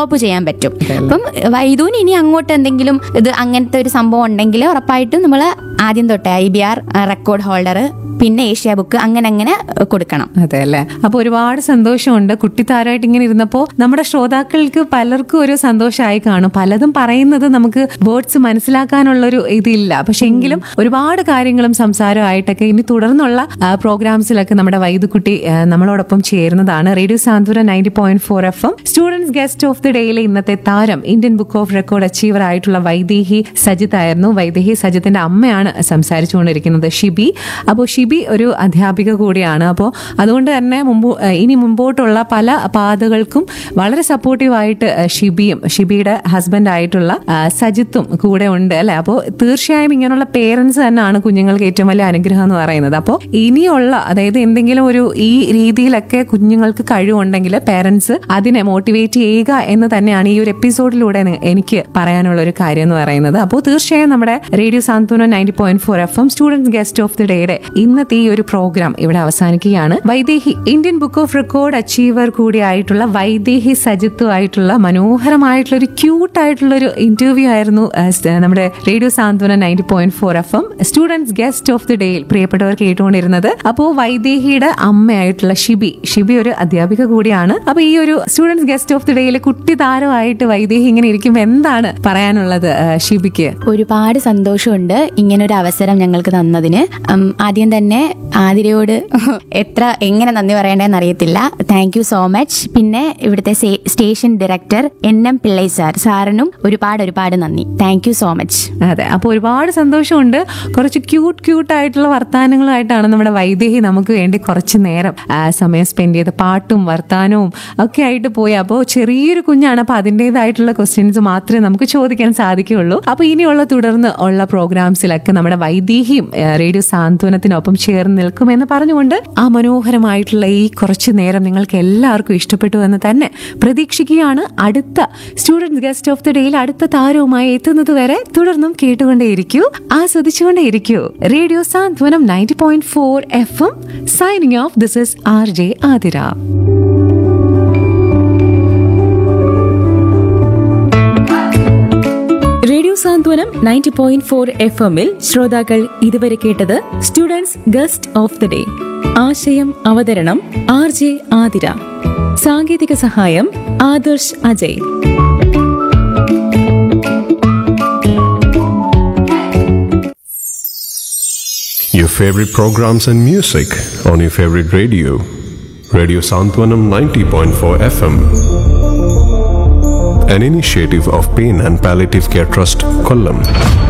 Up ചെയ്യാൻ പറ്റും അപ്പം വൈദൂന് ഇനി അങ്ങോട്ട് എന്തെങ്കിലും ഇത് അങ്ങനത്തെ ഒരു സംഭവം ഉണ്ടെങ്കിൽ ഉറപ്പായിട്ടും നമ്മൾ ആദ്യം തൊട്ടേ I B R record holder പിന്നെ ഏഷ്യ ബുക്ക് അങ്ങനെ അങ്ങനെ കൊടുക്കണം അതെ അല്ലേ അപ്പൊ ഒരുപാട് സന്തോഷമുണ്ട് കുട്ടിത്താരമായിട്ട് ഇങ്ങനെ ഇരുന്നപ്പോ നമ്മുടെ ശ്രോതാക്കൾക്ക് പലർക്കും ഒരു സന്തോഷമായി കാണും പലതും പറയുന്നത് നമുക്ക് വേർഡ്സ് മനസ്സിലാക്കാനുള്ള ഒരു ഇതില്ല പക്ഷെ എങ്കിലും ഒരുപാട് കാര്യങ്ങളും സംസാരമായിട്ടൊക്കെ ഇനി തുടർന്നുള്ള ആ, പ്രോഗ്രാംസിലൊക്കെ നമ്മുടെ വൈദ്യുക്കുട്ടി ആ, നമ്മളോടൊപ്പം ചേരുന്നതാണ് radio Santhwana ninety point four F M students guest of the ഡേയിലെ ഇന്നത്തെ താരം Indian book of record achiever ആയിട്ടുള്ള വൈദേഹി സജിത്ത് ആയിരുന്നു വൈദേഹി സജിത്തിന്റെ അമ്മയാണ് സംസാരിച്ചുകൊണ്ടിരിക്കുന്നത് ഷിബി അപ്പോൾ ഷിബി ഒരു അധ്യാപിക കൂടിയാണ് അപ്പോൾ അതുകൊണ്ട് തന്നെ മുമ്പ് ഏഹ് ഇനി മുമ്പോട്ടുള്ള പല പാതകൾക്കും വളരെ സപ്പോർട്ടീവായിട്ട് ഏഹ് ഷിബിയും ഷിബിയുടെ ഹസ്ബൻഡ് ആയിട്ടുള്ള ഏഹ് സജിത്തും കൂടെ ഉണ്ട് അല്ലെ അപ്പോൾ തീർച്ചയായും ഇങ്ങനെയുള്ള പേരൻസ് തന്നെയാണ് കുഞ്ഞുങ്ങൾക്ക് ഏറ്റവും വലിയ അനുഗ്രഹം എന്ന് പറയുന്നത് അപ്പോൾ ഇനിയുള്ള അതായത് എന്തെങ്കിലും ഒരു ഈ രീതിയിലൊക്കെ കുഞ്ഞുങ്ങൾക്ക് കഴിവുണ്ടെങ്കിൽ പേരൻസ് അതിനെ മോട്ടിവേറ്റ് ചെയ്യുക എന്ന് തന്നെയാണ് ഈ ഒരു എപ്പിസോഡിലൂടെ നി- എനിക്ക് പറയാനുള്ള ഒരു കാര്യം എന്ന് പറയുന്നത് അപ്പോൾ തീർച്ചയായും നമ്മുടെ radio Santhwana ninety point four F M students guest of the ഡേയുടെ ഇന്നത്തെ ഈ ഒരു പ്രോഗ്രാം ഇവിടെ അവസാനിക്കുകയാണ് Vaidehi Indian book of record achiever കൂടിയായിട്ടുള്ള വൈദേഹി സജിത്തുമായിട്ടുള്ള മനോഹരമായിട്ടുള്ള ഒരു ക്യൂട്ട് ആയിട്ടുള്ള ഒരു ഇന്റർവ്യൂ ആയിരുന്നു ആ, സ്- നമ്മുടെ radio Santhwana ninety point four F M students guest of the ഡേയിൽ പ്രിയപ്പെട്ടവർ കേട്ടുകൊണ്ടിരുന്നത് അപ്പോൾ വൈദേഹിയുടെ അമ്മയായിട്ടുള്ള ഷിബി ഷിബി ഒരു അധ്യാപിക കൂടിയാണ് അപ്പൊ ഈ ഒരു സ്റ്റുഡൻസ് ഗസ്റ്റ് ഓഫ് ദി ഡേയിൽ കുട്ടി താരമായിട്ട് വൈദേഹി ഇങ്ങനെ ഇരിക്കുമ്പോൾ എന്താണ് പറയാനുള്ളത് ആ, ഷിബിക്ക് ഒരുപാട് സന്തോഷമുണ്ട് ഇങ്ങനെ ഒരു അവസരം ഞങ്ങൾക്ക് തന്നതിന് ഉം, ആദ്യം തന്നെ ആതിരയോട് എത്ര എങ്ങനെ നന്ദി പറയേണ്ടതെന്ന് അറിയത്തില്ല താങ്ക് യു സോ മച്ച് പിന്നെ ഇവിടുത്തെ സേ- station director N M Pillai sir സാറിനും ഒരുപാട് ഒരുപാട് നന്ദി താങ്ക് യു സോ മച്ച് അതെ അപ്പോൾ ഒരുപാട് സന്തോഷമുണ്ട് കുറച്ച് ക്യൂട്ട് ക്യൂട്ട് ആയിട്ടുള്ള വർത്താനങ്ങളുമായിട്ടാണ് നമ്മുടെ വൈദേഹി നമുക്ക് വേണ്ടി കുറച്ച് നേരം ആ, സമയം സ്പെൻഡ് ചെയ്ത് പാട്ടും വർത്താനവും ഒക്കെ ആയിട്ട് പോയി അപ്പോൾ ചെറിയൊരു കുഞ്ഞാണ് അപ്പോൾ അതിൻ്റെതായിട്ടുള്ള ക്വസ്റ്റ്യൻസ് മാത്രമേ നമുക്ക് ചോദിക്കാൻ സാധിക്കുകയുള്ളൂ അപ്പോൾ ഇനിയുള്ള തുടർന്ന് ഉള്ള പ്രോഗ്രാംസിലൊക്കെ നമ്മുടെ വൈദേഹിയും ആ, റേഡിയോ സാന്ത്വനത്തിനൊപ്പം ചേർന്ന് നിൽക്കുമെന്ന് പറഞ്ഞുകൊണ്ട് ആ മനോഹരമായിട്ടുള്ള ഈ കുറച്ച് നേരം നിങ്ങൾക്ക് എല്ലാവർക്കും ഇഷ്ടപ്പെട്ടു എന്ന് തന്നെ പ്രതീക്ഷിക്കുകയാണ് അടുത്ത സ്റ്റുഡൻസ് ഗസ്റ്റ് ഓഫ് ദി ഡേയിൽ അടുത്ത താരവുമായി എത്തുന്നത് വരെ തുടർന്നും കേട്ടുകൊണ്ടേയിരിക്കൂ ആസ്വദിച്ചുകൊണ്ടേയിരിക്കൂ radio Santhwanam ninety point four F M signing off this is R J Athira radio Santhwanam ninety point four F എമ്മിൽ ശ്രോതാക്കൾ ഇതുവരെ കേട്ടത് students guest of the day ആശയം അവതരണം ആർ ജെ ആതിര സാങ്കേതിക സഹായം Adarsh Ajay Your favorite programs and music on your favorite radio. Radio Santwanam 90.4 FM. An initiative of Pain and Palliative Care Trust, Kollam.